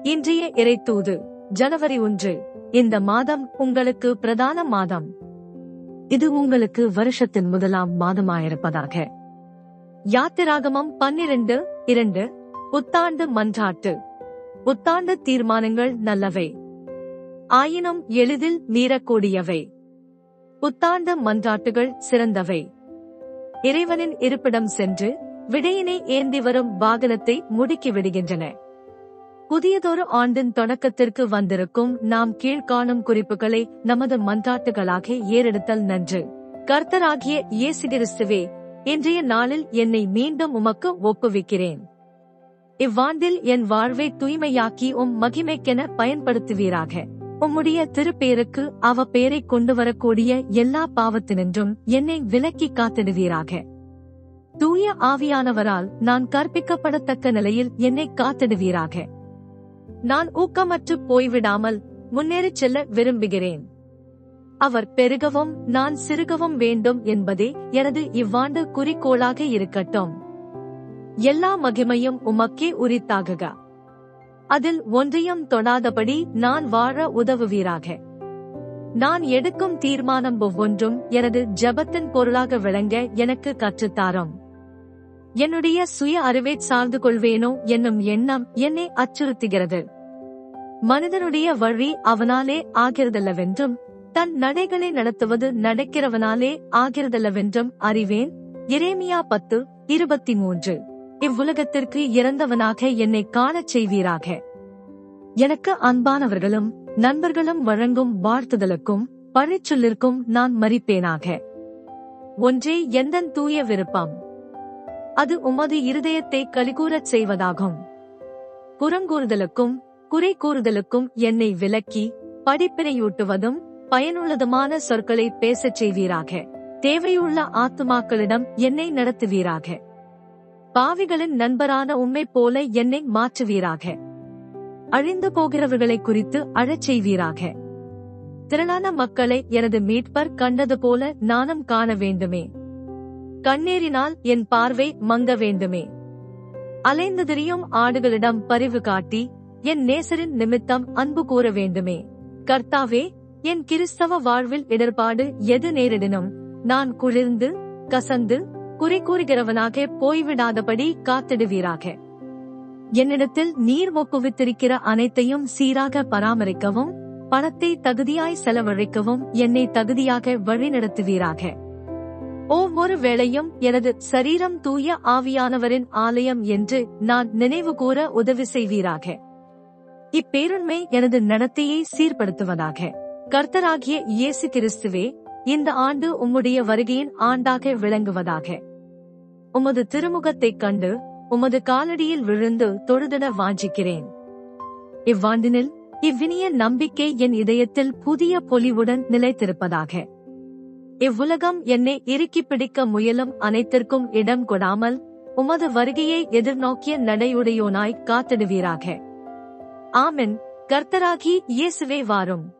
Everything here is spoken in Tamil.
இன்றைய இறைத்தூது ஜனவரி ஒன்று இந்த மாதம் உங்களுக்கு பிரதான மாதம் இது உங்களுக்கு வருஷத்தின் முதலாம் மாதமாயிருப்பதாக யாத்திராகமம் பன்னிரண்டு இரண்டு புத்தாண்டு மன்றாட்டு புத்தாண்டு தீர்மானங்கள் நல்லவை ஆயினும் எளிதில் மீறக்கூடியவை புத்தாண்டு மன்றாட்டுகள் சிறந்தவை இறைவனின் இருப்பிடம் சென்று விடையினை ஏந்தி வரும் வாகனத்தை முடுக்கி விடுகின்றன புதியதொரு ஆண்டின் தொடக்கத்திற்கு வந்திருக்கும் நாம் கீழ்காணும் குறிப்புகளை நமது மன்றாட்டுகளாக ஏறெடுத்தல் நன்று கர்த்தராகிய இயேசு கிறிஸ்துவே இன்றைய நாளில் என்னை மீண்டும் உமக்கு ஒப்புவிக்கிறேன் இவ்வாண்டில் என் வாழ்வை தூய்மையாக்கி உம் மகிமைக்கென பயன்படுத்துவீராக உம்முடைய திருப்பேருக்கு அவ பேரை கொண்டு வரக்கூடிய எல்லா பாவத்தினின்றும் என்னை விலக்கி காத்திடுவீராக தூய ஆவியானவரால் நான் கற்பிக்கப்படத்தக்க நிலையில் என்னை காத்திடுவீராக நான் ஊக்கமற்று போய்விடாமல் முன்னேறிச் செல்ல விரும்புகிறேன் அவர் பெருகவும் நான் சிறுகவும் வேண்டும் என்பதே எனது இவ்வாண்டு குறிக்கோளாக இருக்கட்டும் எல்லா மகிமையும் உமக்கே உரித்தாகுக அதில் ஒன்றையும் தொடாதபடி நான் வாழ உதவுவீராக நான் எடுக்கும் தீர்மானம் ஒவ்வொன்றும் எனது ஜபத்தின் பொருளாக விளங்க எனக்கு கற்றுத்தாரும் என்னுடைய சுய அறிவை சார்ந்து கொள்வேனோ என்னும் எண்ணம் என்னை அச்சுறுத்துகிறது மனிதனுடைய வழி அவனாலே ஆகிறதல்லவென்றும் தன் நடைகளை நடத்துவது நடக்கிறவனாலே ஆகிறதல்லவென்றும் அறிவேன் எரேமியா பத்து இருபத்தி மூன்று இவ்வுலகத்திற்கு இறந்தவனாக என்னை காணச் செய்வீராக எனக்கு அன்பானவர்களும் நண்பர்களும் வழங்கும் வாழ்த்துதலுக்கும் பழிச்சொல்லிற்கும் நான் மறிப்பேனாக ஒன்றே எந்தன் தூய விருப்பம் அது உமது இருதயத்தை கலிகூறச் செய்வதாகும் புறங்கூறுதலுக்கும் குறை கூறுதலுக்கும் என்னை விலக்கி படிப்பினையூட்டுவதும் பயனுள்ளதுமான சொற்களை பேசச் செய்வீராக தேவையுள்ள ஆத்துமாக்களிடம் என்னை நடத்துவீராக பாவிகளின் நண்பரான உம்மை போல என்னை மாற்றுவீராக அழிந்து போகிறவர்களை குறித்து அழச் செய்வீராக திரளான மக்களை எனது மீட்பர் கண்டது போல நானும் காண வேண்டுமே கண்ணேறினால் என் பார்வை மங்க வேண்டுமே அலைந்து திரியும் ஆடுகளிடம் பரிவு காட்டி என் நேசரின் நிமித்தம் அன்பு கூற வேண்டுமே கர்த்தாவே என் கிறிஸ்தவ வாழ்வில் இடர்பாடு எது நேரிடினும் நான் குளிர்ந்து கசந்து குறை கூறுகிறவனாக போய்விடாதபடி காத்திடுவீராக என்னிடத்தில் நீர் ஒப்புவித்திருக்கிற அனைத்தையும் சீராக பராமரிக்கவும் பணத்தை தகுதியாய் செலவழிக்கவும் என்னை தகுதியாக வழிநடத்துவீராக ஒவ்வொரு வேளையும் எனது சரீரம் தூய ஆவியானவரின் ஆலயம் என்று நான் நினைவு கூற உதவி செய்வீராக இப்பேருண்மை எனது நடத்தையை சீர்படுத்துவதாக கர்த்தராகிய இயேசு கிறிஸ்துவே இந்த ஆண்டு உம்முடைய வருகையின் ஆண்டாக விளங்குவதாக உமது திருமுகத்தைக் கண்டு உமது காலடியில் விழுந்து தொழுதிட வாஞ்சிக்கிறேன் இவ்வாண்டினில் இவ்வினிய நம்பிக்கை என் இதயத்தில் புதிய பொலிவுடன் நிலைத்திருப்பதாக இவ்வுலகம் என்னை இறுக்கி பிடிக்க முயலும் அனைத்திற்கும் இடம் கொடாமல் உமது வருகையை எதிர்நோக்கிய நடையுடையோனாய் காத்திடுவீராக ஆமென் கர்த்தராகி இயேசுவே வாரும்